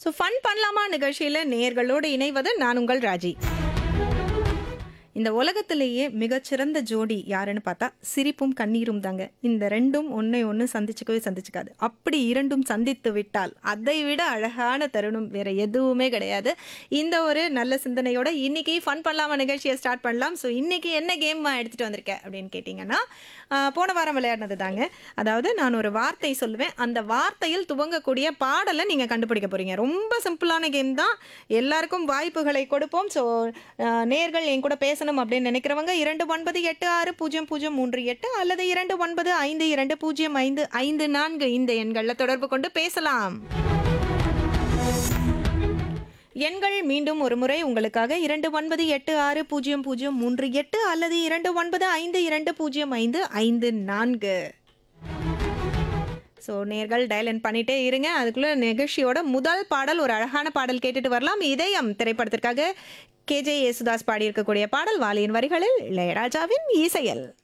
so fun பண்ணலாமா நிகழ்ச்சியில் நேயர்களோடு இணைவது நான் உங்கள் ராஜி இந்த உலகத்திலேயே மிகச்சிறந்த ஜோடி யாருன்னு பார்த்தா சிரிப்பும் கண்ணீரும் தாங்க இந்த ரெண்டும் ஒன்றை ஒன்று சந்திச்சுக்கவே சந்திச்சுக்காது அப்படி இரண்டும் சந்தித்து விட்டால் அதை விட அழகான தருணம் வேற எதுவுமே கிடையாது இந்த ஒரு நல்ல சிந்தனையோட இன்னைக்கு ஃபன் பண்ணலாமா நிகழ்ச்சியை ஸ்டார்ட் பண்ணலாம் ஸோ இன்னைக்கு என்ன கேம் எடுத்துட்டு வந்திருக்கேன் அப்படின்னு கேட்டிங்கன்னா ஆஹ், போன வாரம் விளையாடினது தாங்க அதாவது நான் ஒரு வார்த்தை சொல்லுவேன் அந்த வார்த்தையில் துவங்கக்கூடிய பாடலை நீங்கள் கண்டுபிடிக்க போறீங்க ரொம்ப சிம்பிளான கேம் தான் எல்லாருக்கும் வாய்ப்புகளை கொடுப்போம் ஸோ நேர்கள் என் கூட பேசணும் அப்படின்னு நினைக்கிறவங்க இரண்டு ஒன்பது எட்டு ஆறு பூஜ்ஜியம் பூஜ்ஜியம் மூன்று எட்டு அல்லது இரண்டு ஒன்பது ஐந்து இரண்டு பூஜ்ஜியம் ஐந்து ஐந்து நான்கு இந்த எண்களில் தொடர்பு கொண்டு பேசலாம் எண்கள் மீண்டும் ஒரு முறை உங்களுக்காக இரண்டு ஒன்பது எட்டு ஆறு பூஜ்ஜியம் பூஜ்ஜியம் மூன்று எட்டு அல்லது இரண்டு ஒன்பது ஐந்து இரண்டு பூஜ்ஜியம் ஐந்து ஐந்து நான்கு ஸோ நேர்கள் டயலன் பண்ணிட்டே இருங்க அதுக்குள்ள நிகழ்ச்சியோட முதல் பாடல் ஒரு அழகான பாடல் கேட்டுட்டு வரலாம் இதயம் திரைப்படத்திற்காக கேஜே யேசுதாஸ் பாடியிருக்கக்கூடிய பாடல் வாலியின் வரிகளில் இளையராஜாவின் இசையல்